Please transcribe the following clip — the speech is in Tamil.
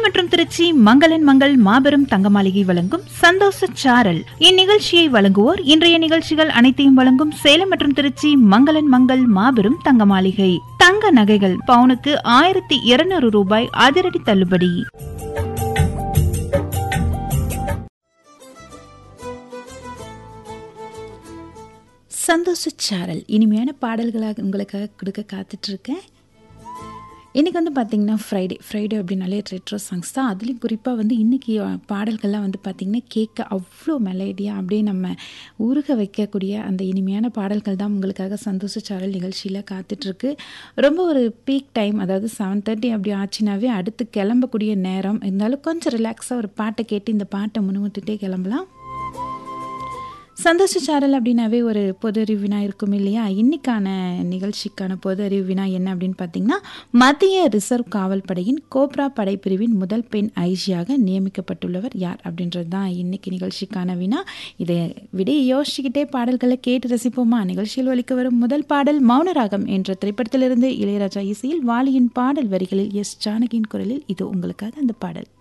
சேலம் மற்றும் திருச்சி மங்களன் மங்கள் மாபெரும் தங்க மாளிகை வழங்கும் சந்தோஷ சாரல் இந்நிகழ்ச்சியை வழங்குவோர் இன்றைய நிகழ்ச்சிகள் அனைத்தையும் வழங்கும் சேலம் மற்றும் திருச்சி மங்களன் மங்கள் மாபெரும் தங்க மாளிகை தங்க நகைகள் பவுனுக்கு ஆயிரத்தி இருநூறு ரூபாய் அதிரடி தள்ளுபடி சந்தோஷ சாரல் இனிமையான பாடல்களாக உங்களுக்காக கொடுக்க காத்துட்ருக்கேன் இன்றைக்கி வந்து பார்த்திங்கன்னா ஃப்ரைடே ஃப்ரைடே அப்படின்னாலே ரெட்ரோ சாங்ஸ் தான் அதுலேயும் குறிப்பாக வந்து இன்றைக்கி பாடல்கள்லாம் வந்து பார்த்திங்கன்னா கேட்க அவ்வளோ மெலடியாக அப்படியே நம்ம உருக வைக்கக்கூடிய அந்த இனிமையான பாடல்கள் தான் உங்களுக்காக சந்தோஷ சாரல் நிகழ்ச்சியில் காத்துட்ருக்கு ரொம்ப ஒரு பீக் டைம் அதாவது செவன் தேர்ட்டி அப்படி ஆச்சுனாவே அடுத்து கிளம்பக்கூடிய நேரம் இருந்தாலும் கொஞ்சம் ரிலாக்ஸாக ஒரு பாட்டை கேட்டு இந்த பாட்டை முன்னுமுட்டுட்டே கிளம்பலாம் சந்தோஷ சாரல் அப்படின்னாவே ஒரு பொது அறிவு வினா இருக்கும் இல்லையா இன்னைக்கான நிகழ்ச்சிக்கான பொது அறிவு வினா என்ன அப்படின்னு பார்த்தீங்கன்னா மத்திய ரிசர்வ் காவல் படையின் கோப்ரா படைப்பிரிவின் முதல் பெண் ஐஜியாக நியமிக்கப்பட்டுள்ளவர் யார் அப்படின்றது தான் இன்னைக்கு நிகழ்ச்சிக்கான வினா இதை விட யோசிச்சுக்கிட்டே பாடல்களை கேட்டு ரசிப்போமா நிகழ்ச்சியில் ஒலிக்க வரும் முதல் பாடல் மௌனராகம் என்ற திரைப்படத்திலிருந்து இளையராஜா இசையில் வாலியின் பாடல் வரிகளில் எஸ் ஜானகியின் குரலில் இது உங்களுக்காக அந்த பாடல்